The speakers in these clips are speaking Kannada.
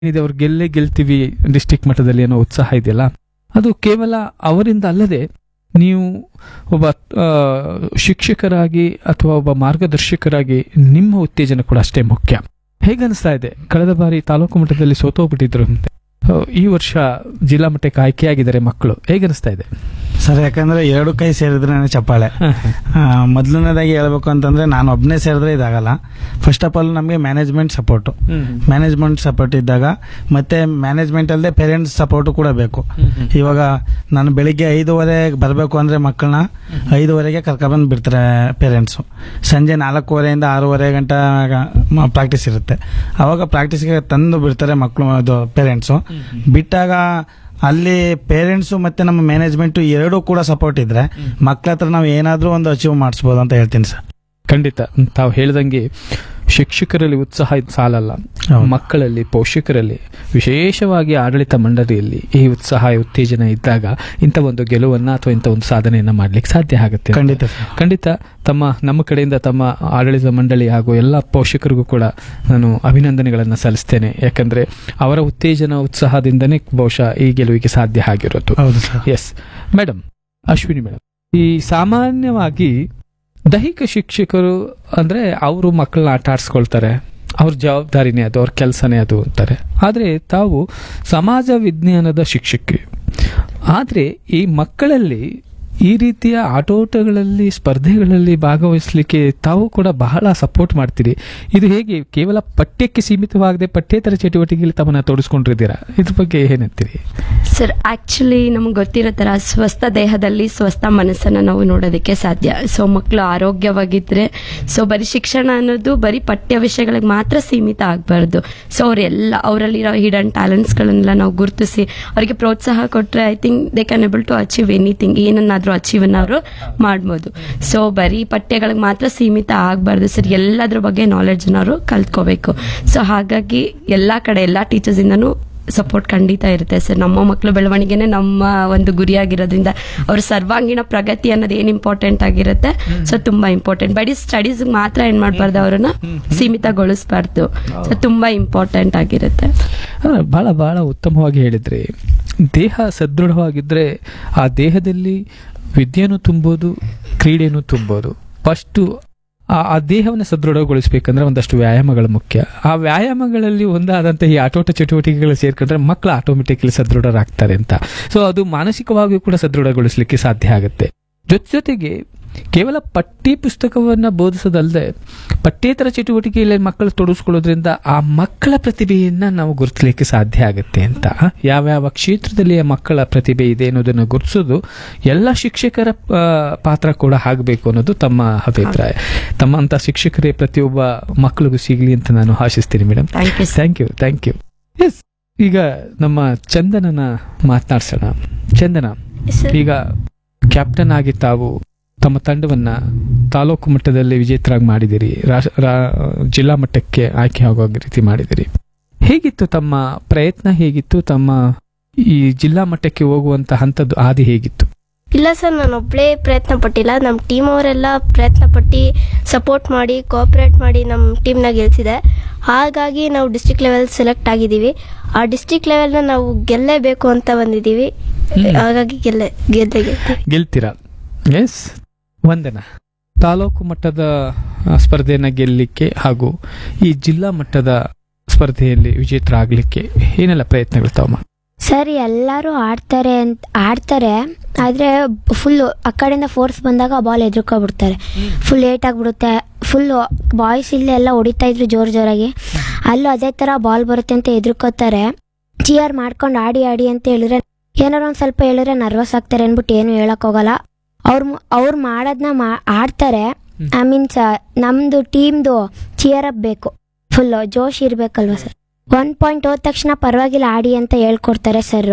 ಇದೆ ಅವ್ರು ಗೆಲ್ಲೇ ಗೆಲ್ತೀವಿ ಡಿಸ್ಟಿಕ್ ಮಟ್ಟದಲ್ಲಿ ಅನ್ನೋ ಉತ್ಸಾಹ ಇದೆಯಲ್ಲ ಅದು ಕೇವಲ ಅವರಿಂದ ಅಲ್ಲದೆ ನೀವು ಒಬ್ಬ ಆ, ಶಿಕ್ಷಕರಾಗಿ ಅಥವಾ ಒಬ್ಬ ಮಾರ್ಗದರ್ಶಕರಾಗಿ ನಿಮ್ಮ ಉತ್ತೇಜನ ಕೂಡ ಅಷ್ಟೇ ಮುಖ್ಯ ಹೇಗನ್ನಿಸ್ತಾ ಇದೆ ಕಳೆದ ಬಾರಿ ತಾಲೂಕು ಮಟ್ಟದಲ್ಲಿ ಸೋತೋಗ್ಬಿಟ್ಟಿದ್ರು ಅಂತೆ ಆ, ಈ ವರ್ಷ ಜಿಲ್ಲಾ ಮಟ್ಟಕ್ಕೆ ಆಯ್ಕೆಯಾಗಿದ್ದಾರೆ ಮಕ್ಕಳು ಹೇಗನ್ನಿಸ್ತಾ ಇದೆ ಸರ್ ಯಾಕಂದ್ರೆ ಎರಡು ಕೈ ಸೇರಿದ್ರೆ ಚಪ್ಪಾಳೆ ಆ, ಮೊದಲನೇದಾಗಿ ಹೇಳ್ಬೇಕು ಅಂತಂದ್ರೆ ನಾನು ಒಬ್ಬನೇ ಸೇರಿದ್ರೆ ಇದಾಗಲ್ಲ ಫಸ್ಟ್ ಆಫ್ ಆಲ್ ನಮಗೆ ಮ್ಯಾನೇಜ್ಮೆಂಟ್ ಸಪೋರ್ಟು ಮ್ಯಾನೇಜ್ಮೆಂಟ್ ಸಪೋರ್ಟ್ ಇದ್ದಾಗ ಮತ್ತೆ ಮ್ಯಾನೇಜ್ಮೆಂಟ್ ಅಲ್ಲದೆ ಪೇರೆಂಟ್ಸ್ ಸಪೋರ್ಟು ಕೂಡ ಬೇಕು ಇವಾಗ ನಾನು ಬೆಳಿಗ್ಗೆ ಐದೂವರೆ ಬರಬೇಕು ಅಂದ್ರೆ ಮಕ್ಕಳನ್ನ ಐದೂವರೆಗೆ ಕರ್ಕೊಂಡ್ಬಂದು ಬಿಡ್ತಾರೆ ಪೇರೆಂಟ್ಸು ಸಂಜೆ ನಾಲ್ಕೂವರೆಯಿಂದ ಆರೂವರೆ ಗಂಟೆ ಪ್ರಾಕ್ಟೀಸ್ ಇರುತ್ತೆ ಅವಾಗ ಪ್ರಾಕ್ಟೀಸ್ಗೆ ತಂದು ಬಿಡ್ತಾರೆ ಮಕ್ಕಳು ಅದು ಪೇರೆಂಟ್ಸು ಬಿಟ್ಟಾಗ ಅಲ್ಲಿ ಪೇರೆಂಟ್ಸು ಮತ್ತೆ ನಮ್ಮ ಮ್ಯಾನೇಜ್ಮೆಂಟ್ ಎರಡೂ ಕೂಡ ಸಪೋರ್ಟ್ ಇದ್ರೆ ಮಕ್ಕಳ ಹತ್ರ ನಾವು ಏನಾದ್ರೂ ಒಂದು ಅಚೀವ್ ಮಾಡಿಸ್ಬೋದು ಅಂತ ಹೇಳ್ತೀನಿ ಸರ್ ಖಂಡಿತ ತಾವು ಹೇಳ್ದಂಗೆ ಶಿಕ್ಷಕರಲ್ಲಿ ಉತ್ಸಾಹ ಇದು ಸಾಲಲ್ಲ ಹೌದು. ಮಕ್ಕಳಲ್ಲಿ ಪೋಷಕರಲ್ಲಿ ವಿಶೇಷವಾಗಿ ಆಡಳಿತ ಮಂಡಳಿಯಲ್ಲಿ ಈ ಉತ್ಸಾಹ ಈ ಉತ್ತೇಜನ ಇದ್ದಾಗ ಇಂಥ ಒಂದು ಗೆಲುವನ್ನ ಅಥವಾ ಇಂಥ ಒಂದು ಸಾಧನೆಯನ್ನ ಮಾಡ್ಲಿಕ್ಕೆ ಸಾಧ್ಯ ಆಗುತ್ತೆ ಖಂಡಿತ ಸರ್ ಖಂಡಿತ ತಮ್ಮ ನಮ್ಮ ಕಡೆಯಿಂದ ತಮ್ಮ ಆಡಳಿತ ಮಂಡಳಿ ಹಾಗೂ ಎಲ್ಲ ಪೋಷಕರಿಗೂ ಕೂಡ ನಾನು ಅಭಿನಂದನೆಗಳನ್ನು ಸಲ್ಲಿಸ್ತೇನೆ ಯಾಕಂದ್ರೆ ಅವರ ಉತ್ತೇಜನ ಉತ್ಸಾಹದಿಂದನೇ ಬಹುಶಃ ಈ ಗೆಲುವಿಗೆ ಸಾಧ್ಯ ಆಗಿರೋದು ಹೌದು sir yes madam Ashwini madam ಈ ಸಾಮಾನ್ಯವಾಗಿ ದೈಹಿಕ ಶಿಕ್ಷಕರು ಅಂದ್ರೆ ಅವರು ಮಕ್ಕಳನ್ನ ಆಟ ಆಡ್ಸ್ಕೊಳ್ತಾರೆ ಅವ್ರ ಜವಾಬ್ದಾರಿನೇ ಅದು ಅವ್ರ ಕೆಲಸನೇ ಅದು ಅಂತಾರೆ ಆದ್ರೆ ತಾವು ಸಮಾಜ ವಿಜ್ಞಾನದ ಶಿಕ್ಷಕಿ ಆದ್ರೆ ಈ ಮಕ್ಕಳಲ್ಲಿ ಈ ರೀತಿಯ ಆಟೋಟಗಳಲ್ಲಿ ಸ್ಪರ್ಧೆಗಳಲ್ಲಿ ಭಾಗವಹಿಸಲಿಕ್ಕೆ ತಾವು ಕೂಡ ಬಹಳ ಸಪೋರ್ಟ್ ಮಾಡ್ತೀರಿ ಇದು ಹೇಗೆ ಕೇವಲ ಪಠ್ಯಕ್ಕೆ ಸೀಮಿತವಾಗದೆ ಪಠ್ಯೇತರ ಚಟುವಟಿಕೆಯಲ್ಲಿ ತಮ್ಮನ್ನ ತೊಡಸ್ಕೊಂಡಿದ್ದೀರಾ ಇದ್ರ ಬಗ್ಗೆ ಏನಂತೀರಿ ಸರ್ ಆಕ್ಚುಲಿ ನಮ್ಗೆ ಗೊತ್ತಿರೋ ಥರ ಸ್ವಸ್ಥ ದೇಹದಲ್ಲಿ ಸ್ವಸ್ಥ ಮನಸ್ಸನ್ನು ನಾವು ನೋಡೋದಕ್ಕೆ ಸಾಧ್ಯ ಸೊ ಮಕ್ಕಳು ಆರೋಗ್ಯವಾಗಿದ್ರೆ ಸೊ ಬರೀ ಶಿಕ್ಷಣ ಅನ್ನೋದು ಬರೀ ಪಠ್ಯ ವಿಷಯಗಳಿಗೆ ಮಾತ್ರ ಸೀಮಿತ ಆಗಬಾರ್ದು ಸೊ ಅವರೆಲ್ಲ ಅವರಲ್ಲಿರೋ ಹಿಡನ್ ಟ್ಯಾಲೆಂಟ್ಸ್ಗಳನ್ನೆಲ್ಲ ನಾವು ಗುರುತಿಸಿ ಅವರಿಗೆ ಪ್ರೋತ್ಸಾಹ ಕೊಟ್ಟರೆ I think they can able to achieve anything ಏನನ್ನಾದರೂ ಅಚೀವ್ ಅವರು ಮಾಡ್ಬೋದು ಸೊ ಬರೀ ಪಠ್ಯಗಳಿಗೆ ಮಾತ್ರ ಸೀಮಿತ ಆಗಬಾರ್ದು ಸರ್ ಎಲ್ಲದ್ರ ಬಗ್ಗೆ ನಾಲೆಡ್ಜ್ ಅವರು ಕಲ್ತ್ಕೋಬೇಕು ಸೊ ಹಾಗಾಗಿ ಎಲ್ಲ ಕಡೆ ಎಲ್ಲ ಟೀಚರ್ಸಿಂದನೂ ಸಪೋರ್ಟ್ ಖಂಡಿತ ಇರುತ್ತೆ ಸರ್ ನಮ್ಮ ಮಕ್ಕಳು ಬೆಳವಣಿಗೆನೆ ನಮ್ಮ ಒಂದು ಗುರಿಯಾಗಿರೋದ್ರಿಂದ ಅವ್ರ ಸರ್ವಾಂಗೀಣ ಪ್ರಗತಿ ಅನ್ನೋದು ಏನ್ ಇಂಪಾರ್ಟೆಂಟ್ ಆಗಿರುತ್ತೆ ಸೊ ತುಂಬಾ ಇಂಪಾರ್ಟೆಂಟ್ ಬರೀ ಸ್ಟಡೀಸ್ ಮಾತ್ರ ಏನ್ ಮಾಡ್ಬಾರ್ದು ಅವ್ರನ್ನ ಸೀಮಿತಗೊಳಿಸಬಾರ್ದು ಸೊ ತುಂಬಾ ಇಂಪಾರ್ಟೆಂಟ್ ಆಗಿರುತ್ತೆ ಆ, ಬಹಳ ಬಹಳ ಉತ್ತಮವಾಗಿ ಹೇಳಿದ್ರಿ ದೇಹ ಸದೃಢವಾಗಿದ್ರೆ ಆ ದೇಹದಲ್ಲಿ ವಿದ್ಯೆನೂ ತುಂಬೋದು ಕ್ರೀಡೆನೂ ತುಂಬೋದು ಫಸ್ಟು ಆ ಆ ದೇಹವನ್ನು ಸದೃಢಗೊಳಿಸಬೇಕಂದ್ರೆ ಒಂದಷ್ಟು ವ್ಯಾಯಾಮಗಳು ಮುಖ್ಯ ಆ ವ್ಯಾಯಾಮಗಳಲ್ಲಿ ಒಂದಾದಂಥ ಈ ಆಟೋಟ ಚಟುವಟಿಕೆಗಳು ಸೇರ್ಕೊಂಡ್ರೆ ಮಕ್ಕಳು ಆಟೋಮೆಟಿಕ್ಲಿ ಸದೃಢರಾಗ್ತಾರೆ ಅಂತ ಸೊ ಅದು ಮಾನಸಿಕವಾಗಿಯೂ ಕೂಡ ಸದೃಢಗೊಳಿಸಲಿಕ್ಕೆ ಸಾಧ್ಯ ಆಗುತ್ತೆ ಜೊತೆ ಜೊತೆಗೆ ಕೇವಲ ಪಠ್ಯ ಪುಸ್ತಕವನ್ನ ಬೋಧಿಸೋದಲ್ಲದೆ ಪಠ್ಯೇತರ ಚಟುವಟಿಕೆಯಲ್ಲಿ ಮಕ್ಕಳು ತೊಡಗಿಸ್ಕೊಳ್ಳೋದ್ರಿಂದ ಆ ಮಕ್ಕಳ ಪ್ರತಿಭೆಯನ್ನ ನಾವು ಗುರುತಿಸಲಿಕ್ಕೆ ಸಾಧ್ಯ ಆಗುತ್ತೆ ಅಂತ ಯಾವ್ಯಾವ ಕ್ಷೇತ್ರದಲ್ಲಿ ಆ ಮಕ್ಕಳ ಪ್ರತಿಭೆ ಇದೆ ಅನ್ನೋದನ್ನು ಗುರುತಿಸೋದು ಎಲ್ಲ ಶಿಕ್ಷಕರ ಆ, ಪಾತ್ರ ಕೂಡ ಆಗಬೇಕು ಅನ್ನೋದು ತಮ್ಮ ಅಭಿಪ್ರಾಯ ತಮ್ಮಂತ ಶಿಕ್ಷಕರೇ ಪ್ರತಿಯೊಬ್ಬ ಮಕ್ಕಳಿಗೂ ಸಿಗಲಿ ಅಂತ ನಾನು ಆಶಿಸ್ತೀನಿ madam thank you thank you thank you yes ಈಗ ನಮ್ಮ ಚಂದನನ ಮಾತನಾಡ್ಸೋಣ ಚಂದನ ಈಗ ಕ್ಯಾಪ್ಟನ್ ಆಗಿ ತಾವು ತಮ್ಮ ತಂಡವನ್ನ ತಾಲೂಕು ಮಟ್ಟದಲ್ಲಿ ವಿಜೇತರಾಗಿ ಮಾಡಿದಿರಿ ರಾಷ್- ರಾ- ಜಿಲ್ಲಾ ಮಟ್ಟಕ್ಕೆ ಆಯ್ಕೆ ಆಗೋ ರೀತಿ ಮಾಡಿದಿರಿ ಹೇಗಿತ್ತು ತಮ್ಮ ಪ್ರಯತ್ನ ಹೇಗಿತ್ತು ತಮ್ಮ ಈ ಜಿಲ್ಲಾ ಮಟ್ಟಕ್ಕೆ ಹೋಗುವಂತ ಹಂತದ್ದು ಹಾದಿ ಹೇಗಿತ್ತು ಇಲ್ಲ ಸರ್ ನಾನು ಒಬ್ಬಳೇ ಪ್ರಯತ್ನ ಪಟ್ಟಿಲ್ಲ ನಮ್ಮ ಟೀಮ್ ಅವರೆಲ್ಲ ಪ್ರಯತ್ನ ಪಟ್ಟು ಸಪೋರ್ಟ್ ಮಾಡಿ ಕೋಆಪರೇಟ್ ಮಾಡಿ ನಮ್ಮ ಟೀಮ್ನ ಗೆಲ್ಸಿದೆ ಹಾಗಾಗಿ ನಾವು ಡಿಸ್ಟಿಕ್ ಲೆವೆಲ್ ಸೆಲೆಕ್ಟ್ ಆಗಿದ್ದೀವಿ ಆ ಡಿಸ್ಟಿಕ್ ಲೆವೆಲ್ನ ನಾವು ಗೆಲ್ಲೇಬೇಕು ಅಂತ ಬಂದಿದ್ದೀವಿ ಹಾಗಾಗಿ ಗೆಲ್ಲೆ ಗೆದ್ದೆ ಗೆಲ್ತೀವಿ ಗೆಲ್ತೀರಾ ಎಸ್ ವಂದನ ತಾಲೂಕು ಮಟ್ಟದ ಆ, ಸ್ಪರ್ಧೆಯನ್ನ ಗೆಲ್ಲಲಿಕ್ಕೆ ಹಾಗೂ ಈ ಜಿಲ್ಲಾ ಮಟ್ಟದ ಸ್ಪರ್ಧೆಯಲ್ಲಿ ವಿಜೇತರಾಗಲಿಕ್ಕೆ ಏನೆಲ್ಲ ಪ್ರಯತ್ನಗಳು ತಾವು ಮಾಡಿ ಸರ್ ಎಲ್ಲರೂ ಆಡ್ತಾರೆ ಅಂತ ಆಡ್ತಾರೆ ಆದರೆ ಫುಲ್ ಆ ಕಡೆಯಿಂದ ಫೋರ್ಸ್ ಬಂದಾಗ ಬಾಲ್ ಎದುರ್ಕೊಬಿಡ್ತಾರೆ ಫುಲ್ ಲೇಟ್ ಆಗಿಬಿಡುತ್ತೆ ಫುಲ್ ಬಾಯ್ಸ್ ಇಲ್ಲೇ ಎಲ್ಲ ಹೊಡಿತಾ ಇದ್ರು ಜೋರು ಜೋರಾಗಿ ಅಲ್ಲೂ ಅದೇ ಥರ ಬಾಲ್ ಬರುತ್ತೆ ಅಂತ ಎದುರ್ಕೋತಾರೆ ಚಿಯರ್ ಮಾಡ್ಕೊಂಡು ಆಡಿ ಆಡಿ ಅಂತ ಹೇಳಿದ್ರೆ ಏನಾರು ಒಂದು ಸ್ವಲ್ಪ ಹೇಳಿದ್ರೆ ನರ್ವಸ್ ಆಗ್ತಾರೆ ಅಂದ್ಬಿಟ್ಟು ಏನು ಹೇಳಕ್ ಹೋಗಲ್ಲ ಅವ್ರು ಅವ್ರು ಮಾಡೋದನ್ನ ಮಾ ಆಡ್ತಾರೆ ಐ ಮೀನ್ಸ್ ನಮ್ದು ಟೀಮ್ದು ಚಿಯರ್ ಅಪ್ ಬೇಕು ಫುಲ್ ಜೋಶ್ ಇರಬೇಕಲ್ವ ಸರ್ ಒನ್ ಪಾಯಿಂಟ್ ಹೋದ ತಕ್ಷಣ ಪರವಾಗಿಲ್ಲ ಆಡಿ ಅಂತ ಹೇಳ್ಕೊಡ್ತಾರೆ ಸರ್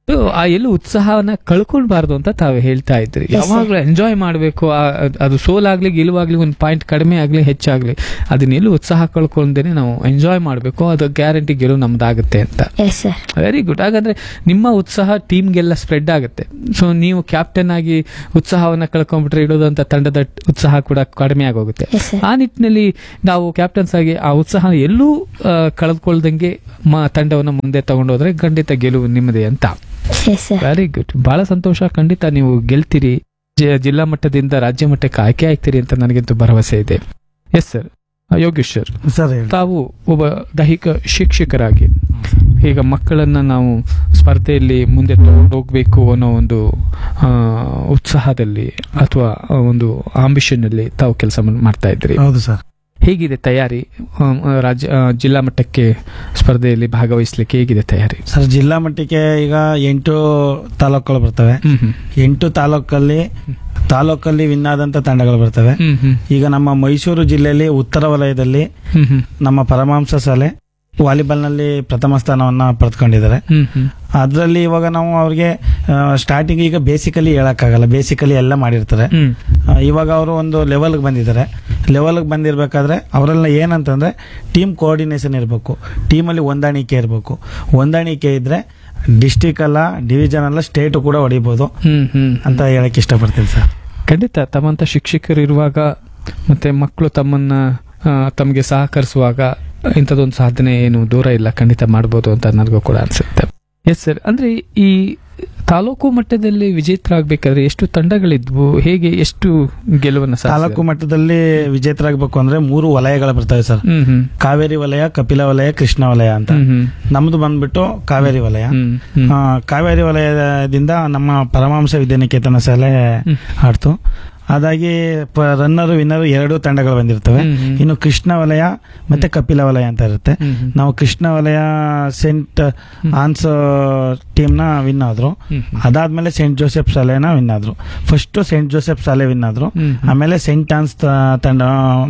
So, ಆ ಎಲ್ಲೂ ಉತ್ಸಾಹವನ್ನ ಕಳ್ಕೊಳ್ಬಾರ್ದು ಅಂತ ತಾವು ಹೇಳ್ತಾ ಇದ್ರಿ ಯಾವಾಗ್ಲೂ ಎಂಜಾಯ್ ಮಾಡಬೇಕು ಅದು ಸೋಲಾಗ್ಲಿ ಗೆಲುವಾಗ್ಲಿ ಒಂದು ಪಾಯಿಂಟ್ ಕಡಿಮೆ ಆಗ್ಲಿ ಹೆಚ್ಚಾಗ್ಲಿ ಅದನ್ನೆಲ್ಲೂ ಉತ್ಸಾಹ ಕಳ್ಕೊಂಡೇನೆ ನಾವು ಎಂಜಾಯ್ ಮಾಡಬೇಕು ಅದು ಗ್ಯಾರಂಟಿ ಗೆಲುವು ನಮ್ದಾಗುತ್ತೆ ಅಂತ ಎಸ್ ಸರ್ ವೆರಿ ಗುಡ್ ಹಾಗಾದ್ರೆ ನಿಮ್ಮ ಉತ್ಸಾಹ ಟೀಮ್ಗೆಲ್ಲ ಸ್ಪ್ರೆಡ್ ಆಗುತ್ತೆ ಸೊ ನೀವು ಕ್ಯಾಪ್ಟನ್ ಆಗಿ ಉತ್ಸಾಹವನ್ನ ಕಳ್ಕೊಂಡ್ಬಿಟ್ರೆ ಇಡೋದಂತ ತಂಡದ ಉತ್ಸಾಹ ಕೂಡ ಕಡಿಮೆ ಆಗೋಗುತ್ತೆ ಎಸ್ ಸರ್ ಆ ನಿಟ್ಟಿನಲ್ಲಿ ನಾವು ಕ್ಯಾಪ್ಟನ್ಸ್ ಆಗಿ ಆ ಉತ್ಸಾಹ ಎಲ್ಲೂ ಆ, ಕಳೆದುಕೊಳ್ದಂಗೆ ಮ ತಂಡವನ್ನು ಮುಂದೆ ತಗೊಂಡೋದ್ರೆ ಖಂಡಿತ ಗೆಲುವು ನಿಮ್ಮದೇ ಅಂತ ಎಸ್ ಸರ್ ವೆರಿ ಗುಡ್ ಬಹಳ ಸಂತೋಷ ಖಂಡಿತ ನೀವು ಗೆಲ್ತೀರಿ ಜಿ- ಜಿಲ್ಲಾ ಮಟ್ಟದಿಂದ ರಾಜ್ಯ ಮಟ್ಟಕ್ಕೆ ಆಯ್ಕೆ ಆಗ್ತೀರಿ ಅಂತ ನನಗಂತೂ ಭರವಸೆ ಇದೆ yes sir Yogesh sir sir ಹೇಳಿ ತಾವು ಒಬ್ಬ ದೈಹಿಕ ಶಿಕ್ಷಕರಾಗಿ ಈಗ ಮಕ್ಕಳನ್ನ ನಾವು ಸ್ಪರ್ಧೆಯಲ್ಲಿ ಮುಂದೆ ತಗೊಂಡು ಹೋಗ್ಬೇಕು ಅನ್ನೋ ಒಂದು ಆ, ಉತ್ಸಾಹದಲ್ಲಿ ಅಥವಾ ಒಂದು ಆಂಬಿಷನ್ ಅಲ್ಲಿ ತಾವು ಕೆಲಸ ಮಾಡ್ತಾ ಇದ್ರಿ ಹೌದು ಸರ್ ಹೇಗಿದೆ ತಯಾರಿ ಆ, ರಾಜ್ಯ ಆ, ಜಿಲ್ಲಾ ಮಟ್ಟಕ್ಕೆ ಸ್ಪರ್ಧೆಯಲ್ಲಿ ಭಾಗವಹಿಸ್ಲಿಕ್ಕೆ ಹೇಗಿದೆ ತಯಾರಿ ಸರ್ ಜಿಲ್ಲಾ ಮಟ್ಟಕ್ಕೆ ಈಗ ಎಂಟು ತಾಲೂಕುಗಳು ಬರ್ತವೆ ಹ್ಮ್ ಹ್ಮ್. ಎಂಟು ತಾಲೂಕಲ್ಲಿ ತಾಲೂಕಲ್ಲಿ ವಿನ್ ಆದಂತ ತಂಡಗಳು ಬರ್ತವೆ ಹ್ಮ್ ಹ್ಮ್. ಈಗ ನಮ್ಮ ಮೈಸೂರು ಜಿಲ್ಲೆಯಲ್ಲಿ ಉತ್ತರ ವಲಯದಲ್ಲಿ ಹ್ಮ್ ಹ್ಮ್. ನಮ್ಮ ಪರಮಾಂಸ ಶಾಲೆ ವಾಲಿಬಾಲ್ನಲ್ಲಿ ಪ್ರಥಮ ಸ್ಥಾನವನ್ನ ಪಡೆದುಕೊಂಡಿದ್ದಾರೆ ಹ್ಮ್ ಹ್ಮ್. ಅದರಲ್ಲಿ ಇವಾಗ ನಾವು ಅವ್ರಿಗೆ ಸ್ಟಾರ್ಟಿಂಗ್ ಈಗ ಬೇಸಿಕಲಿ ಹೇಳಕ್ಕಾಗಲ್ಲ ಬೇಸಿಕಲಿ ಎಲ್ಲ ಮಾಡಿರ್ತಾರೆ ಹ್ಮ್. ಆ, ಇವಾಗ ಅವರು ಒಂದು ಲೆವೆಲ್ಗೆ ಬಂದಿದ್ದಾರೆ ಲೆವೆಲ್ಗೆ ಬಂದಿರಬೇಕಾದ್ರೆ ಅವರೆಲ್ಲ ಏನಂತಂದ್ರೆ ಟೀಮ್ ಕೋಆರ್ಡಿನೇಷನ್ ಇರಬೇಕು ಟೀಮಲ್ಲಿ ಹೊಂದಾಣಿಕೆ ಇರಬೇಕು ಹೊಂದಾಣಿಕೆ ಇದ್ರೆ ಡಿಸ್ಟಿಕ್ ಅಲ್ಲ ಡಿವಿಷನ್ ಅಲ್ಲ ಸ್ಟೇಟ್ ಕೂಡ ಹೊಡಿಬೋದು ಹ್ಮ್ ಹ್ಮ್. ಅಂತ ಹೇಳಕ್ ಇಷ್ಟಪಡ್ತೀನಿ ಸರ್ ಖಂಡಿತ ತಮ್ಮಂತ ಶಿಕ್ಷಕರು ಇರುವಾಗ ಮತ್ತೆ ಮಕ್ಕಳು ತಮ್ಮನ್ನ ಆ, ತಮಗೆ ಸಹಕರಿಸುವಾಗ ಇಂಥದ್ದೊಂದು ಸಾಧನೆ ಏನು ದೂರ ಇಲ್ಲ ಖಂಡಿತ ಮಾಡ್ಬೋದು ಅಂತ ನನಗೂ ಕೂಡ ಅನ್ಸುತ್ತೆ ಎಸ್ ಸರ್ ಅಂದ್ರೆ ಈ ತಾಲೂಕು ಮಟ್ಟದಲ್ಲಿ ವಿಜೇತರಾಗಬೇಕಾದ್ರೆ ಎಷ್ಟು ತಂಡಗಳಿದ್ವು ಹೇಗೆ ಎಷ್ಟು ಗೆಲುವನ್ನು ಸಾಧಿಸಿದ್ರು? ತಾಲೂಕು ಮಟ್ಟದಲ್ಲಿ ವಿಜೇತರಾಗಬೇಕು ಅಂದ್ರೆ ಮೂರು ವಲಯಗಳು ಬರ್ತವೆ ಸರ್ ಹ್ಮ್ ಹ್ಮ್ ಕಾವೇರಿ ವಲಯ ಕಪಿಲ ವಲಯ ಕೃಷ್ಣ ವಲಯ ಅಂತ ಹ್ಮ್ ಹ್ಮ್ ನಮ್ದು ಬಂದ್ಬಿಟ್ಟು ಕಾವೇರಿ ವಲಯ ಹ್ಮ್ ಹ್ಮ್ ಆ, ಕಾವೇರಿ ವಲಯದಿಂದ ನಮ್ಮ ಪರಮಾಂಶ ವಿದ್ಯಾನಿಕೇತನ ಶಾಲೆ ಹ್ಮ್. ಆಡ್ತು ಅದಾಗಿ ರನ್ನರು ವಿನ್ನರು ಎರಡು ತಂಡಗಳು ಬಂದಿರ್ತವೆ ಹ್ಮ್, ಹ್ಮ್. ಇನ್ನು ಕೃಷ್ಣ ವಲಯ ಮತ್ತೆ ಕಪಿಲ ವಲಯ ಅಂತ ಇರುತ್ತೆ ಹ್ಮ್, ಹ್ಮ್. ನಾವು ಕೃಷ್ಣ ವಲಯ ಸೆಂಟ್ ಆನ್ಸ್ ಟೀಮ್ ನ ವಿನ್ ಆದ್ರು ಹ್ಮ್, ಹ್ಮ್. ಅದಾದ್ಮೇಲೆ ಸೆಂಟ್ ಜೋಸೆಫ್ ಶಾಲೆನ ವಿನ್ ಆದ್ರು ಫಸ್ಟ್ ಸೆಂಟ್ ಜೋಸೆಫ್ ಶಾಲೆ ವಿನ್ ಆದ್ರು ಹ್ಮ್, ಹ್ಮ್. ಆಮೇಲೆ ಸೆಂಟ್ ಆನ್ಸ್ ತ- ತಂಡ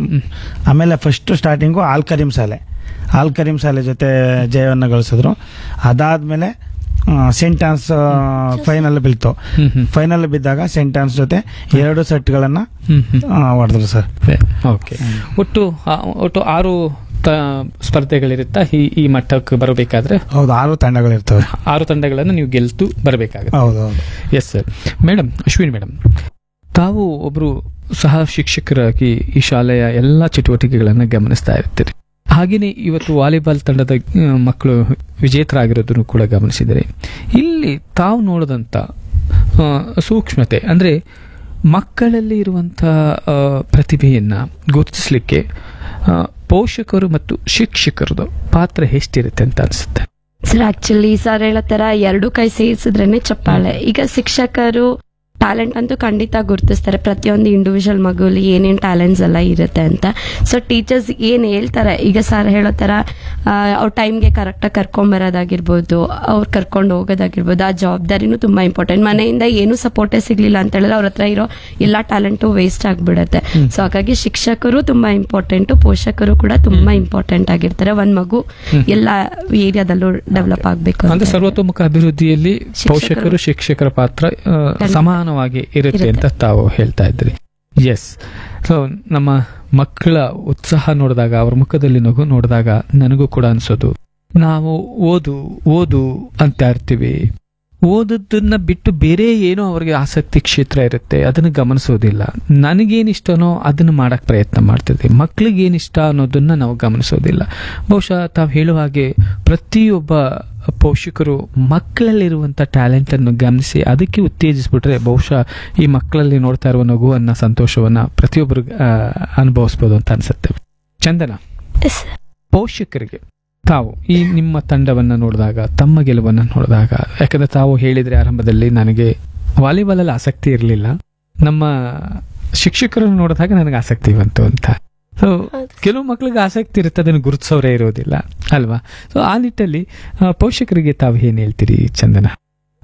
ಆಮೇಲೆ ಫಸ್ಟ್ ಸ್ಟಾರ್ಟಿಂಗು ಆಲ್ ಕರೀಂ ಶಾಲೆ ಆಲ್ ಕರೀಂ ಶಾಲೆ ಜೊತೆ ಜಯವನ್ನು ಗಳಿಸಿದ್ರು ಅದಾದ್ಮೇಲೆ ಸೆಂಟ್ ಆನ್ಸ್ ಫೈನಲ್ ಬೀಳ್ತು ಹ್ಮ್, ಹ್ಮ್. ಫೈನಲ್ ಬಿದ್ದಾಗ ಸೆಂಟ್ ಆನ್ಸ್ ಜೊತೆ ಎರಡು ಸೆಟ್ಗಳನ್ನ ಹ್ಮ್, ಹ್ಮ್. ಹೊಡೆದ್ರು ಸರ್ ಓಕೆ ಒಟ್ಟು ಆ, ಒಟ್ಟು ಆರು ತ- ಸ್ಪರ್ಧೆಗಳಿರುತ್ತಾ ಈ ಈ ಮಟ್ಟಕ್ಕೆ ಬರಬೇಕಾದ್ರೆ ಹೌದು ಆರು ತಂಡಗಳಿರ್ತವೆ ಆರು ತಂಡಗಳನ್ನು ನೀವು ಗೆಲ್ತು ಬರಬೇಕಾಗುತ್ತೆ ಹೌದು ಹೌದು yes sir madam Ashwini madam ತಾವು ಒಬ್ರು ಸಹ ಶಿಕ್ಷಕರಾಗಿ ಈ ಶಾಲೆಯ ಎಲ್ಲ ಚಟುವಟಿಕೆಗಳನ್ನು ಗಮನಿಸ್ತಾ ಇರ್ತೀರಿ ಹಾಗೆಯೇ ಇವತ್ತು ವಾಲಿಬಾಲ್ ತಂಡದ ಆ, ಮಕ್ಕಳು ವಿಜೇತರಾಗಿರೋದನ್ನು ಕೂಡ ಗಮನಿಸಿದರೆ ಇಲ್ಲಿ ತಾವು ನೋಡಿದಂಥ ಆ, ಸೂಕ್ಷ್ಮತೆ ಅಂದರೆ ಮಕ್ಕಳಲ್ಲಿ ಇರುವಂಥ ಆ, ಪ್ರತಿಭೆಯನ್ನು ಗುರುತಿಸಲಿಕ್ಕೆ ಆ, ಪೋಷಕರು ಮತ್ತು ಶಿಕ್ಷಕರದು ಪಾತ್ರ ಎಷ್ಟಿರುತ್ತೆ ಅಂತ ಅನಿಸುತ್ತೆ ಸರ್ ಆಕ್ಚುಲಿ ಸರ್ ಹೇಳೋ ತರ ಎರಡು ಕೈ ಸೇರಿಸಿದ್ರೇನೆ ಚಪ್ಪಾಳೆ ಈಗ ಶಿಕ್ಷಕರು ಟ್ಯಾಲೆಂಟ್ ಅಂತೂ ಖಂಡಿತ ಗುರುತಿಸ್ತಾರೆ ಪ್ರತಿಯೊಂದು ಇಂಡಿವಿಜುವಲ್ ಮಗುಲಿ ಏನೇನು ಟ್ಯಾಲೆಂಟ್ಸ್ ಎಲ್ಲ ಇರುತ್ತೆ ಅಂತ ಸೊ ಟೀಚರ್ಸ್ ಏನು ಹೇಳ್ತಾರೆ ಈಗ ಸರ್ ಹೇಳೋ ಥರ ಅವ್ರ ಟೈಮ್ಗೆ ಕರೆಕ್ಟಾಗಿ ಕರ್ಕೊಂಬರೋದಾಗಿರ್ಬೋದು ಅವ್ರು ಕರ್ಕೊಂಡು ಹೋಗೋದಾಗಿರ್ಬೋದು ಆ ಜವಾಬ್ದಾರಿನೂ ತುಂಬ ಇಂಪಾರ್ಟೆಂಟ್ ಮನೆಯಿಂದ ಏನೂ ಸಪೋರ್ಟೇ ಸಿಗ್ಲಿಲ್ಲ ಅಂತ ಹೇಳಿದ್ರೆ ಅವ್ರ ಹತ್ರ ಇರೋ ಎಲ್ಲ ಟ್ಯಾಲೆಂಟು ವೇಸ್ಟ್ ಆಗಿಬಿಡುತ್ತೆ ಸೊ ಹಾಗಾಗಿ ಶಿಕ್ಷಕರು ತುಂಬ ಇಂಪಾರ್ಟೆಂಟು ಪೋಷಕರು ಕೂಡ ತುಂಬ ಇಂಪಾರ್ಟೆಂಟ್ ಆಗಿರ್ತಾರೆ ಒಂದು ಮಗು ಎಲ್ಲ ಏರಿಯಾದಲ್ಲೂ ಡೆವಲಪ್ ಆಗಬೇಕು ಅಂದ್ರೆ ಸರ್ವತೋಮುಖ ಅಭಿವೃದ್ಧಿಯಲ್ಲಿ ಶಿಕ್ಷಕರು. ಪೋಷಕರು ಶಿಕ್ಷಕರ ಪಾತ್ರ ಆ, ಖಂಡಿತ. ಸಮಾನವಾಗಿ ಇರುತ್ತೆ ಅಂತ ತಾವು ಹೇಳ್ತಾ ಇದ್ರಿ ಎಸ್ ಸೊ ನಮ್ಮ ಮಕ್ಕಳ ಉತ್ಸಾಹ ನೋಡಿದಾಗ ಅವ್ರ ಮುಖದಲ್ಲಿ ನಗು ನೋಡಿದಾಗ ನನಗೂ ಕೂಡ ಅನ್ಸೋದು ನಾವು ಓದು ಓದು ಅಂತ ಇರ್ತೀವಿ ಓದದ್ದನ್ನ ಬಿಟ್ಟು ಬೇರೆ ಏನೋ ಅವ್ರಿಗೆ ಆಸಕ್ತಿ ಕ್ಷೇತ್ರ ಇರುತ್ತೆ ಅದನ್ನು ಗಮನಿಸೋದಿಲ್ಲ ನನಗೇನಿಷ್ಟನೋ ಅದನ್ನು ಮಾಡಕ್ ಪ್ರಯತ್ನ ಮಾಡ್ತಿದ್ವಿ ಮಕ್ಳಿಗೆ ಏನಿಷ್ಟ ಅನ್ನೋದನ್ನ ನಾವು ಗಮನಿಸೋದಿಲ್ಲ ಬಹುಶಃ ತಾವು ಹೇಳುವ ಹಾಗೆ ಪ್ರತಿಯೊಬ್ಬ ಪೋಷಕರು ಮಕ್ಕಳಲ್ಲಿರುವಂಥ ಟ್ಯಾಲೆಂಟ್ ಅನ್ನು ಗಮನಿಸಿ ಅದಕ್ಕೆ ಉತ್ತೇಜಿಸ್ಬಿಟ್ರೆ ಬಹುಶಃ ಈ ಮಕ್ಕಳಲ್ಲಿ ನೋಡ್ತಾ ಇರುವ ನಗುವನ್ನ ಸಂತೋಷವನ್ನ ಪ್ರತಿಯೊಬ್ಬರು ಅನುಭವಿಸ್ಬೋದು ಅಂತ ಅನ್ಸುತ್ತೆ ಚಂದನ ಎಸ್ ಪೋಷಕರಿಗೆ ತಾವು ಈ ನಿಮ್ಮ ತಂಡವನ್ನ ನೋಡಿದಾಗ ತಮ್ಮ ಗೆಲುವನ್ನ ನೋಡಿದಾಗ ಯಾಕಂದ್ರೆ ತಾವು ಹೇಳಿದ್ರೆ ಆರಂಭದಲ್ಲಿ ನನಗೆ ವಾಲಿಬಾಲ್ ಅಲ್ಲಿ ಆಸಕ್ತಿ ಇರಲಿಲ್ಲ ನಮ್ಮ ಶಿಕ್ಷಕರನ್ನು ನೋಡಿದಾಗ ನನಗೆ ಆಸಕ್ತಿ ಬಂತು ಅಂತ ಸೊ ಕೆಲವು ಮಕ್ಕಳಿಗೆ ಆಸಕ್ತಿ ಇರುತ್ತೆ ಅದನ್ನು ಗುರುತಿಸೋರೇ ಇರೋದಿಲ್ಲ ಅಲ್ವಾ ಸೊ ಆ ನಿಟ್ಟಲ್ಲಿ ಆ, ಪೋಷಕರಿಗೆ ತಾವು ಏನ್ ಹೇಳ್ತೀರಿ ಚಂದನ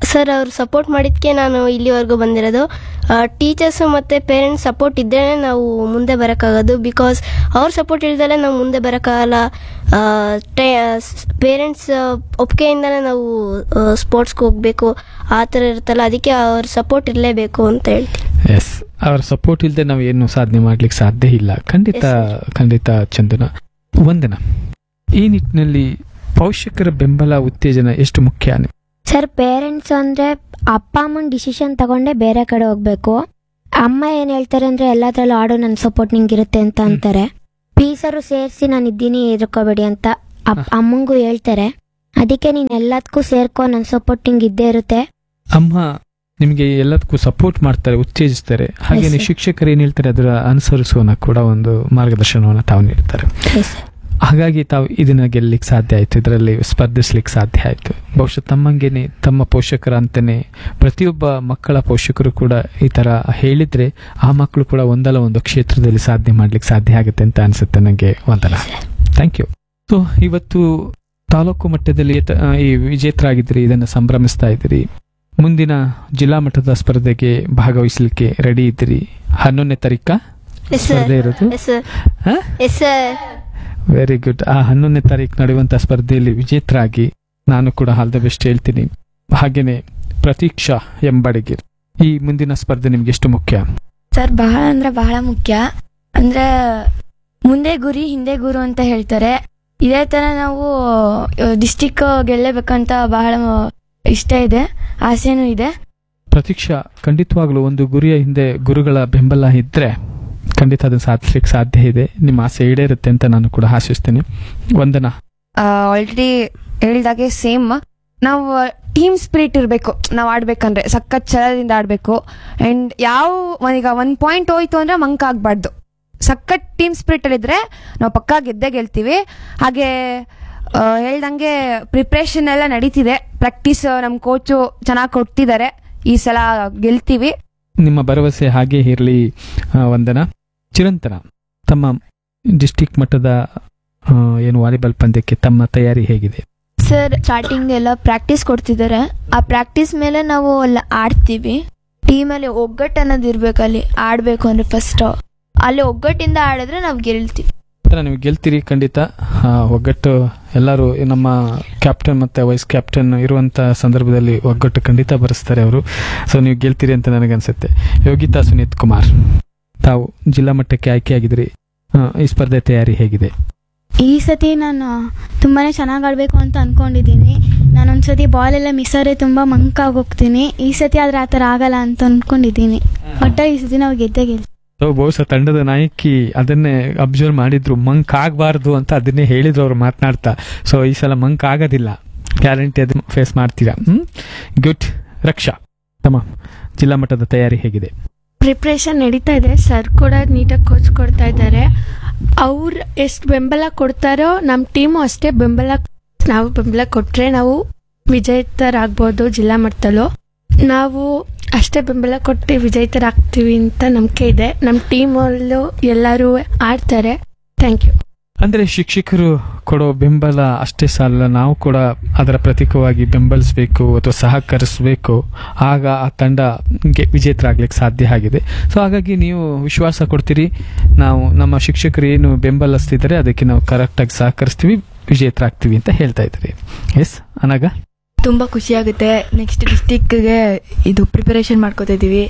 ಸರ್ ಅವ್ರು ಸಪೋರ್ಟ್ ಮಾಡಿದ್ಕೆ ನಾನು ಇಲ್ಲಿವರೆಗೂ ಬಂದಿರೋದು ಟೀಚರ್ಸ್ ಮತ್ತು ಪೇರೆಂಟ್ಸ್ ಸಪೋರ್ಟ್ ಇದ್ದೇ ನಾವು ಮುಂದೆ ಬರೋಕ್ಕಾಗೋದು ಬಿಕಾಸ್ ಅವ್ರ ಸಪೋರ್ಟ್ ಇಲ್ದಲೆ ನಾವು ಮುಂದೆ ಬರೋಕ್ಕಾಗಲ್ಲ ಪೇರೆಂಟ್ಸ್ ಒಪ್ಪಿಗೆಯಿಂದಲೇ ನಾವು ಸ್ಪೋರ್ಟ್ಸ್ಗೆ ಹೋಗಬೇಕು ಆ ಥರ ಇರುತ್ತಲ್ಲ ಅದಕ್ಕೆ ಅವ್ರ ಸಪೋರ್ಟ್ ಇರಲೇಬೇಕು ಅಂತ ಹೇಳ್ತೀನಿ ಎಸ್ ಅವರ ಸಪೋರ್ಟ್ ಇಲ್ಲದೆ ನಾವು ಏನು ಸಾಧನೆ ಮಾಡ್ಲಿಕ್ಕೆ ಸಾಧ್ಯ ಇಲ್ಲ ಖಂಡಿತ ಖಂಡಿತ ಚಂದನ ವಂದನ ಈ ನಿಟ್ಟಿನಲ್ಲಿ ಪೋಷಕರ ಬೆಂಬಲ ಉತ್ತೇಜನ ಎಷ್ಟು ಮುಖ್ಯ ಸರ್ ಪೇರೆಂಟ್ಸ್ ಅಂದ್ರೆ ಅಪ್ಪ ಅಮ್ಮನ ಡಿಸಿಷನ್ ತಗೊಂಡೆ ಬೇರೆ ಕಡೆ ಹೋಗ್ಬೇಕು ಅಮ್ಮ ಏನ್ ಹೇಳ್ತಾರೆ ಅಂದ್ರೆ ಎಲ್ಲದ್ರಲ್ಲೂ ಆಡು ನನ್ನ ಸಪೋರ್ಟ್ ನಿಂಗಿರುತ್ತೆ ಅಂತ ಅಂತಾರೆ ಪೀಸರು ಸೇರಿಸಿ ನಾನು ಇದ್ದೀನಿ ಎದುರ್ಕೋಬೇಡಿ ಅಂತ ಅಪ್- ಅಮ್ಮಂಗೂ ಹೇಳ್ತಾರೆ ಅದಕ್ಕೆ ನೀನ್ ಎಲ್ಲದಕ್ಕೂ ಸೇರ್ಕೊ ನನ್ನ ಸಪೋರ್ಟ್ ನಿಂಗೆ ಇದ್ದೇ ಇರುತ್ತೆ ಅಮ್ಮ ನಿಮಗೆ ಎಲ್ಲದಕ್ಕೂ ಸಪೋರ್ಟ್ ಮಾಡ್ತಾರೆ ಉತ್ತೇಜಿಸ್ತಾರೆ ಹಾಗೇನೆ sir. ಶಿಕ್ಷಕರು ಏನ್ ಹೇಳ್ತಾರೆ ಅದರ ಅನುಸರಿಸೋನ ಕೂಡ ಒಂದು ಮಾರ್ಗದರ್ಶನವನ್ನು ತಾವು ನೀಡ್ತಾರೆ Yes, sir. ಹಾಗಾಗಿ ತಾವು ಇದನ್ನ ಗೆಲ್ಲಲಿಕ್ಕೆ ಸಾಧ್ಯ ಆಯ್ತು ಇದರಲ್ಲಿ ಸ್ಪರ್ಧಿಸ್ಲಿಕ್ಕೆ ಸಾಧ್ಯ ಆಯ್ತು ಬಹುಶಃ ತಮ್ಮಂಗೆನೆ ತಮ್ಮ ಪೋಷಕರ ಅಂತಾನೆ ಪ್ರತಿಯೊಬ್ಬ ಮಕ್ಕಳ ಪೋಷಕರು ಕೂಡ ಈ ತರ ಹೇಳಿದ್ರೆ ಆ ಮಕ್ಕಳು ಕೂಡ ಒಂದಲ್ಲ ಒಂದು ಕ್ಷೇತ್ರದಲ್ಲಿ ಸಾಧನೆ ಮಾಡ್ಲಿಕ್ಕೆ ಸಾಧ್ಯ ಆಗುತ್ತೆ ಅಂತ ಅನ್ಸುತ್ತೆ ನನಗೆ ವಂದನ ಥ್ಯಾಂಕ್ ಯು ಸೊ ಇವತ್ತು ತಾಲೂಕು ಮಟ್ಟದಲ್ಲಿ ತ- ಈ ವಿಜೇತರಾಗಿದ್ರಿ ಇದನ್ನು ಸಂಭ್ರಮಿಸ್ತಾ ಇದ್ದೀರಿ ಮುಂದಿನ ಜಿಲ್ಲಾ ಮಟ್ಟದ ಸ್ಪರ್ಧೆಗೆ ಭಾಗವಹಿಸಲಿಕ್ಕೆ ರೆಡಿ ಇದ್ದೀರಿ ಹನ್ನೊಂದನೇ ತಾರೀಕ ಎಸ್ ಸರ್ ಸ್ಪರ್ಧೆ ಇರೋದು ಎಸ್ ಸರ್ ಹಾ? ಎಸ್ ಸರ್ ವೆರಿ ಗುಡ್ ಆ ಹನ್ನೊಂದನೇ ತಾರೀಕು ನಡೆಯುವಂತ ಸ್ಪರ್ಧೆಯಲ್ಲಿ ವಿಜೇತರಾಗಿ ನಾನು ಕೂಡ ಆಲ್ ದ ಬೆಸ್ಟ್ ಹೇಳ್ತೀನಿ ಹಾಗೇನೆ ಪ್ರತೀಕ್ಷಾ ಎಂಬಡಿಗೆ ಈ ಮುಂದಿನ ಸ್ಪರ್ಧೆ ನಿಮ್ಗೆ ಎಷ್ಟು ಮುಖ್ಯ ಸರ್ ಬಹಳ ಅಂದ್ರೆ ಬಹಳ ಮುಖ್ಯ ಅಂದ್ರೆ ಮುಂದೆ ಗುರಿ ಹಿಂದೆ ಗುರು ಅಂತ ಹೇಳ್ತಾರೆ ಇದೇ ತರ ನಾವು ಡಿಸ್ಟಿಕ್ ಗೆಲ್ಲಬೇಕಂತ ಬಹಳ ಇಷ್ಟ ಇದೆ ಆಸೆನೂ ಇದೆ ಪ್ರತೀಕ್ಷಾ ಖಂಡಿತವಾಗ್ಲೂ ಒಂದು ಗುರಿಯ ಹಿಂದೆ ಗುರುಗಳ ಬೆಂಬಲ ಇದ್ರೆ ಖಂಡಿತ ಅದನ್ನ ಸಾಧಿಸ್ಲಿಕ್ಕೆ ಸಾಧ್ಯ ಇದೆ ನಿಮ್ಮ ಆಸೆ ಈಡೇರುತ್ತೆ ಅಂತ ನಾನು ಕೂಡ ಆಶಿಸ್ತೀನಿ ವಂದನಾ ಆಲ್ರೆಡಿ ಹೇಳ್ದಾಗೆ ಸೇಮ್ ನಾವು ಟೀಮ್ ಸ್ಪಿರಿಟ್ ಇರಬೇಕು ನಾವು ಆಡ್ಬೇಕಂದ್ರೆ ಸಖತ್ ಛಲದಿಂದ ಆಡಬೇಕು ಅಂಡ್ ಯಾವ ಈಗ ಒಂದ್ ಪಾಯಿಂಟ್ ಹೋಯ್ತು ಅಂದ್ರೆ ಮಂಕ್ ಆಗ್ಬಾರ್ದು ಸಖತ್ ಟೀಮ್ ಸ್ಪಿರಿಟ್ ಅಲ್ಲಿದ್ರೆ ನಾವು ಪಕ್ಕಾ ಗೆದ್ದೇ ಗೆಲ್ತೀವಿ ಹಾಗೆ ಆ, ಹೇಳ್ದಂಗೆ ಪ್ರಿಪ್ರೇಷನ್ ಎಲ್ಲ ನಡೀತಿದೆ ಪ್ರಾಕ್ಟೀಸ್ ನಮ್ಮ ಕೋಚು ಚೆನ್ನಾಗಿ ಕೊಡ್ತಿದ್ದಾರೆ ಈ ಸಲ ಗೆಲ್ತೀವಿ ನಿಮ್ಮ ಭರವಸೆ ಹಾಗೆ ಇರಲಿ ವಂದನಾ ಚಿರಂತನ ತಮ್ಮ ಡಿಸ್ಟಿಕ್ ಮಟ್ಟದ ಆ, ಏನು ವಾಲಿಬಾಲ್ ಪಂದ್ಯಕ್ಕೆ ತಮ್ಮ ತಯಾರಿ ಹೇಗಿದೆ ಸರ್ ಸ್ಟಾರ್ಟಿಂಗ್ ಎಲ್ಲ ಪ್ರಾಕ್ಟೀಸ್ ಕೊಡ್ತಿದ್ದಾರೆ ಆ ಪ್ರಾಕ್ಟೀಸ್ ಮೇಲೆ ನಾವು ಅಲ್ಲಿ ಆಡ್ತೀವಿ ಟೀಮಲ್ಲಿ ಒಗ್ಗಟ್ಟು ಅನ್ನೋದು ಇರ್ಬೇಕು ಅಲ್ಲಿ ಆಡ್ಬೇಕು ಅಂದ್ರೆ ಫಸ್ಟ್ ಅಲ್ಲಿ ಒಗ್ಗಟ್ಟಿಂದ ಆಡಿದ್ರೆ ನಾವು ಗೆಲ್ತೀವಿ ನಂತರ ನೀವು ಗೆಲ್ತೀರಿ ಖಂಡಿತ ಆ, ಒಗ್ಗಟ್ಟು ಎಲ್ಲರೂ ನಮ್ಮ ಕ್ಯಾಪ್ಟನ್ ಮತ್ತೆ ವೈಸ್ ಕ್ಯಾಪ್ಟನ್ ಇರುವಂತ ಸಂದರ್ಭದಲ್ಲಿ ಒಗ್ಗಟ್ಟು ಖಂಡಿತ ಬರೆಸ್ತಾರೆ ಅವರು ಸೊ ನೀವು ಗೆಲ್ತೀರಿ ಅಂತ ನನಗನ್ಸುತ್ತೆ ಯೋಗಿತಾ ಸುನೀತ್ ಕುಮಾರ್ ತಾವು ಜಿಲ್ಲಾ ಮಟ್ಟಕ್ಕೆ ಆಯ್ಕೆಯಾಗಿದ್ರಿ ಆ, ಈ ಸ್ಪರ್ಧೆ ತಯಾರಿ ಹೇಗಿದೆ ಈ ಸತಿ ನಾನು ತುಂಬಾ ಚೆನ್ನಾಗಿ ಆಡಬೇಕು ಅಂತ ಅಂದ್ಕೊಂಡಿದ್ದೀನಿ ನಾನು ಒಂದ್ಸತಿ ಬಾಲ್ ಎಲ್ಲ ಮಿಸ್ ಆದರೆ ತುಂಬ ಮಂಕಾಗಿ ಹೋಗ್ತೀನಿ ಈ ಸತಿ ಆದ್ರೆ ಆ ಥರ ಆಗಲ್ಲ ಅಂತ ಅಂದ್ಕೊಂಡಿದ್ದೀನಿ ಒಟ್ಟ ಈ ಸತಿ ನಾವು ಗೆದ್ದೇ ಗೆಲ್ತೀವಿ ಸೊ ಬಹುಶಃ ತಂಡದ ನಾಯಕಿ ಅದನ್ನೇ ಅಬ್ಸರ್ವ್ ಮಾಡಿದ್ರು ಮಂಕ್ ಆಗಬಾರ್ದು ಅಂತ ಅದನ್ನೇ ಹೇಳಿದ್ರು ಅವ್ರು ಮಾತನಾಡ್ತಾ ಸೊ ಈ ಸಲ ಮಂಕ್ ಆಗೋದಿಲ್ಲ ಗ್ಯಾರಂಟಿ ಅದು ಫೇಸ್ ಮಾಡ್ತೀರಾ ಹ್ಮ್ ಗುಡ್ ರಕ್ಷಾ ತಮ್ಮ ಜಿಲ್ಲಾ ಮಟ್ಟದ ತಯಾರಿ ಹೇಗಿದೆ ಪ್ರಿಪ್ರೇಷನ್ ನಡೀತಾ ಇದೆ ಸರ್ ಕೂಡ ನೀಟಾಗಿ ಕೋಚ್ ಕೊಡ್ತಾ ಇದ್ದಾರೆ ಅವ್ರು ಎಷ್ಟು ಬೆಂಬಲ ಕೊಡ್ತಾರೋ ನಮ್ಮ ಟೀಮು ಅಷ್ಟೇ ಬೆಂಬಲ ನಾವು ಬೆಂಬಲ ಕೊಟ್ಟರೆ ನಾವು ವಿಜೇತರಾಗ್ಬೋದು ಜಿಲ್ಲಾ ಮಟ್ಟದಲ್ಲೂ ನಾವು ಅಷ್ಟೇ ಬೆಂಬಲ ಕೊಟ್ಟು ವಿಜೇತರಾಗ್ತೀವಿ ಅಂತ ನಂಬಿಕೆ ಇದೆ ನಮ್ಮ ಟೀಮಲ್ಲೂ ಎಲ್ಲರೂ ಆಡ್ತಾರೆ ಥ್ಯಾಂಕ್ ಯು ಅಂದ್ರೆ ಶಿಕ್ಷಕರು ಕೊಡೋ ಬೆಂಬಲ ಅಷ್ಟೇ ಸಾಲಲ್ಲ ನಾವು ಕೂಡ ಅದರ ಪ್ರತೀಕವಾಗಿ ಬೆಂಬಲಿಸಬೇಕು ಅಥವಾ ಸಹಕರಿಸಬೇಕು ಆಗ ಆ ತಂಡ ಗೆ ವಿಜೇತರಾಗ್ಲಿಕ್ಕೆ ಸಾಧ್ಯ ಆಗಿದೆ ಸೊ ಹಾಗಾಗಿ ನೀವು ವಿಶ್ವಾಸ ಕೊಡ್ತೀರಿ ನಾವು ನಮ್ಮ ಶಿಕ್ಷಕರು ಏನು ಬೆಂಬಲಿಸ್ತಿದ್ದಾರೆ ಅದಕ್ಕೆ ನಾವು ಕರೆಕ್ಟಾಗಿ ಸಹಕರಿಸ್ತೀವಿ ವಿಜೇತರಾಗ್ತೀವಿ ಅಂತ ಹೇಳ್ತಾ ಇದ್ದೀರಿ ಎಸ್ ಅನಾಗ ತುಂಬಾ ಖುಷಿ ಆಗುತ್ತೆ ನೆಕ್ಸ್ಟ್ ಡಿಸ್ಟಿಕ್ಗೆ ಇದು ಪ್ರಿಪರೇಷನ್ ಮಾಡ್ಕೋತಾ ಇದೀವಿ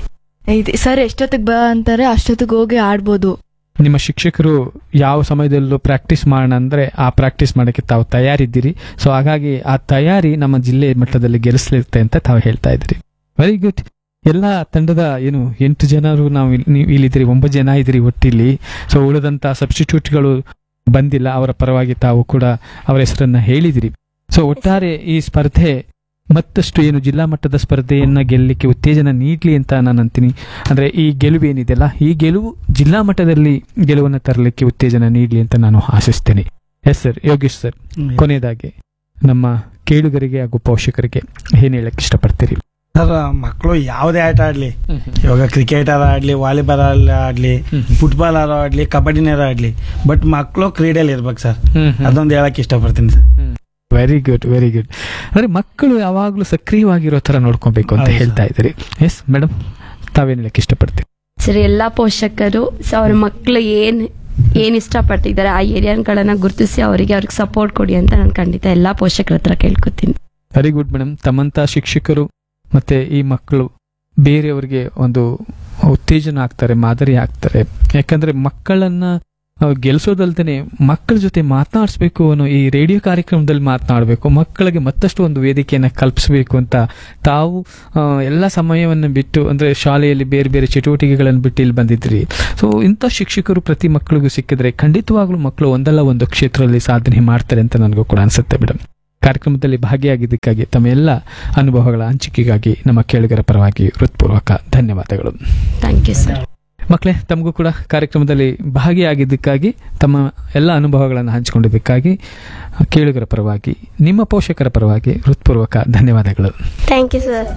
ಸರ್ ಎಷ್ಟೊತ್ತಿಗೆ ಬಾ ಅಂತಾರೆ ಅಷ್ಟೊತ್ತಿಗೆ ಹೋಗಿ ಆಡ್ಬೋದು ನಿಮ್ಮ ಶಿಕ್ಷಕರು ಯಾವ ಸಮಯದಲ್ಲೂ ಪ್ರಾಕ್ಟೀಸ್ ಮಾಡೋಣ ಅಂದ್ರೆ ಆ ಪ್ರಾಕ್ಟೀಸ್ ಮಾಡೋಕ್ಕೆ ತಾವು ತಯಾರಿದ್ದೀರಿ ಸೊ ಹಾಗಾಗಿ ಆ ತಯಾರಿ ನಮ್ಮ ಜಿಲ್ಲೆ ಮಟ್ಟದಲ್ಲಿ ಗೆಲ್ಲಿಸ್ಲಿರುತ್ತೆ ಅಂತ ತಾವು ಹೇಳ್ತಾ ಇದ್ದೀರಿ ವೆರಿ ಗುಡ್ ಎಲ್ಲ ತಂಡದ ಏನು ಎಂಟು ಜನರು ನಾವು ಇಲ್ಲಿ- ನೀವು ಇಲ್ಲಿದ್ದೀರಿ ಒಂಬತ್ತು ಜನ ಇದ್ದೀರಿ ಒಟ್ಟಿಲ್ಲಿ ಸೊ ಉಳಿದಂತ ಸಬ್ಸ್ಟಿಟ್ಯೂಟ್ಗಳು ಬಂದಿಲ್ಲ ಅವರ ಪರವಾಗಿ ತಾವು ಕೂಡ ಅವರ ಹೆಸರನ್ನ ಹೇಳಿದಿರಿ ಸೊ ಒಟ್ಟಾರೆ ಈ ಸ್ಪರ್ಧೆ ಮತ್ತಷ್ಟು ಏನು ಜಿಲ್ಲಾ ಮಟ್ಟದ ಸ್ಪರ್ಧೆಯನ್ನ ಗೆಲ್ಲಲಿಕ್ಕೆ ಉತ್ತೇಜನ ನೀಡಲಿ ಅಂತ ನಾನು ಅಂತೀನಿ ಅಂದ್ರೆ ಈ ಗೆಲುವು ಏನಿದೆಯಲ್ಲ ಈ ಗೆಲುವು ಜಿಲ್ಲಾ ಮಟ್ಟದಲ್ಲಿ ಗೆಲುವನ್ನು ತರಲಿಕ್ಕೆ ಉತ್ತೇಜನ ನೀಡಲಿ ಅಂತ ನಾನು ಆಶಿಸ್ತೇನೆ ಎಸ್ ಸರ್ ಯೋಗೇಶ್ ಸರ್ ಕೊನೆಯದಾಗಿ ನಮ್ಮ ಕೇಳುಗರಿಗೆ ಹಾಗೂ ಪೋಷಕರಿಗೆ ಏನ್ ಹೇಳಕ್ ಇಷ್ಟಪಡ್ತೀರಿ ಸರ್ ಮಕ್ಕಳು ಯಾವುದೇ ಆಟ ಆಡ್ಲಿ ಇವಾಗ ಕ್ರಿಕೆಟ್ ಆರ ಆಡ್ಲಿ ವಾಲಿಬಾಲ್ ಆಡ್ಲಿ ಫುಟ್ಬಾಲ್ ಆರೋ ಆಡ್ಲಿ ಕಬಡ್ಡಿನಾರ ಆಡ್ಲಿ ಬಟ್ ಮಕ್ಕಳು ಕ್ರೀಡೆಯಲ್ಲಿ ಇರ್ಬೇಕು ಸರ್ ಅದೊಂದು ಹೇಳಕ್ ಇಷ್ಟಪಡ್ತೀನಿ sir very good very good ಅಂದ್ರೆ ಮಕ್ಕಳು ಯಾವಾಗಲೂ ಸಕ್ರಿಯವಾಗಿರೋ ತರ ನೋಡ್ಕೊಬೇಕು ಅಂತ ಹೌದು ಸರ್. ಹೇಳ್ತಾ ಇದ್ದೀರಿ ಎಸ್ ಮೇಡಮ್ ತಾವೇನ್ ಹೇಳಕ್ ಇಷ್ಟಪಡ್ತೀವಿ ಸರಿ ಎಲ್ಲ ಪೋಷಕರು ಸೊ ಅವ್ರ ಮಕ್ಕಳು ಏನ್ ಏನ್ ಇಷ್ಟಪಟ್ಟಿದ್ದಾರೆ ಆ ಏರಿಯಾಗಳನ್ನ ಗುರುತಿಸಿ ಅವರಿಗೆ ಅವ್ರಿಗೆ ಸಪೋರ್ಟ್ ಕೊಡಿ ಅಂತ ನಾನು ಖಂಡಿತ ಎಲ್ಲಾ ಪೋಷಕರ ಹತ್ರ ಕೇಳ್ಕೊತೀನಿ ವೆರಿ ಗುಡ್ ಮೇಡಮ್ ತಮ್ಮಂತ ಶಿಕ್ಷಕರು ಮತ್ತೆ ಈ ಮಕ್ಕಳು ಬೇರೆಯವರಿಗೆ ಒಂದು ಉತ್ತೇಜನ ಆಗ್ತಾರೆ ಮಾದರಿ ಆಗ್ತಾರೆ ಯಾಕಂದ್ರೆ ಮಕ್ಕಳನ್ನ ಆ, ಗೆಲ್ಸೋದಲ್ದೇನೆ ಮಕ್ಕಳ ಜೊತೆ ಮಾತನಾಡಿಸ್ಬೇಕು ಅನ್ನೋ ಈ ರೇಡಿಯೋ ಕಾರ್ಯಕ್ರಮದಲ್ಲಿ ಮಾತನಾಡಬೇಕು ಮಕ್ಕಳಿಗೆ ಮತ್ತಷ್ಟು ಒಂದು ವೇದಿಕೆಯನ್ನು ಕಲ್ಪಿಸಬೇಕು ಅಂತ ತಾವು ಆ, ಎಲ್ಲ ಸಮಯವನ್ನು ಬಿಟ್ಟು ಅಂದ್ರೆ ಶಾಲೆಯಲ್ಲಿ ಬೇರೆ ಬೇರೆ ಚಟುವಟಿಕೆಗಳನ್ನು ಬಿಟ್ಟು ಇಲ್ಲಿ ಬಂದಿದ್ರಿ ಸೊ ಇಂಥ ಶಿಕ್ಷಕರು ಪ್ರತಿ ಮಕ್ಕಳಿಗೂ ಸಿಕ್ಕಿದ್ರೆ ಖಂಡಿತವಾಗ್ಲೂ ಮಕ್ಕಳು ಒಂದಲ್ಲ ಒಂದು ಕ್ಷೇತ್ರದಲ್ಲಿ ಸಾಧನೆ ಮಾಡ್ತಾರೆ ಅಂತ ನನಗೂ ಕೂಡ ಅನ್ಸುತ್ತೆ ಮೇಡಮ್ ಕಾರ್ಯಕ್ರಮದಲ್ಲಿ ಭಾಗಿಯಾಗಿದ್ದಕ್ಕಾಗಿ ತಮ್ಮ ಎಲ್ಲ ಅನುಭವಗಳ ಹಂಚಿಕೆಗಾಗಿ ನಮ್ಮ ಕೇಳುಗರ ಪರವಾಗಿ ಹೃತ್ಪೂರ್ವಕ ಧನ್ಯವಾದಗಳು ಥ್ಯಾಂಕ್ ಯು ಸರ್ ಮಕ್ಕಳೇ ತಮಗೂ ಕೂಡ ಕಾರ್ಯಕ್ರಮದಲ್ಲಿ ಭಾಗಿಯಾಗಿದ್ದಕ್ಕಾಗಿ ತಮ್ಮ ಎಲ್ಲ ಅನುಭವಗಳನ್ನು ಹಂಚಿಕೊಂಡಿದ್ದಕ್ಕಾಗಿ ಕೇಳುಗರ ಪರವಾಗಿ ನಿಮ್ಮ ಪೋಷಕರ ಪರವಾಗಿ ಹೃತ್ಪೂರ್ವಕ ಧನ್ಯವಾದಗಳು ಥ್ಯಾಂಕ್ ಯು ಸರ್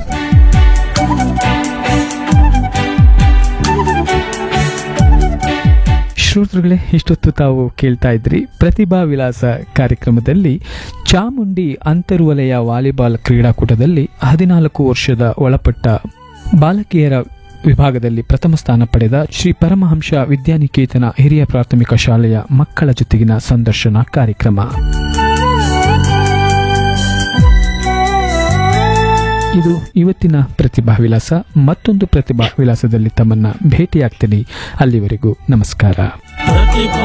ಶ್ರೋತೃಗಳೇ ಇಷ್ಟೊತ್ತು ತಾವು ಕೇಳ್ತಾ ಇದ್ರಿ ಪ್ರತಿಭಾ ವಿಲಾಸ ಕಾರ್ಯಕ್ರಮದಲ್ಲಿ ಚಾಮುಂಡಿ ಅಂತರ್ವಲಯ ವಾಲಿಬಾಲ್ ಕ್ರೀಡಾಕೂಟದಲ್ಲಿ ಹದಿನಾಲ್ಕು ವರ್ಷದ ಒಳಪಟ್ಟ ಬಾಲಕಿಯರ ವಿಭಾಗದಲ್ಲಿ ಪ್ರಥಮ ಸ್ಥಾನ ಪಡೆದ ಶ್ರೀ ಪರಮಹಂಸ ವಿದ್ಯಾನಿಕೇತನ ಹಿರಿಯ ಪ್ರಾಥಮಿಕ ಶಾಲೆಯ ಮಕ್ಕಳ ಜೊತೆಗಿನ ಸಂದರ್ಶನ ಕಾರ್ಯಕ್ರಮ ಇದು ಇವತ್ತಿನ ಪ್ರತಿಭಾ ವಿಲಾಸ ಮತ್ತೊಂದು ಪ್ರತಿಭಾ ವಿಲಾಸದಲ್ಲಿ ತಮ್ಮನ್ನ ಭೇಟಿಯಾಗ್ತೀನಿ ಅಲ್ಲಿವರೆಗೂ ನಮಸ್ಕಾರ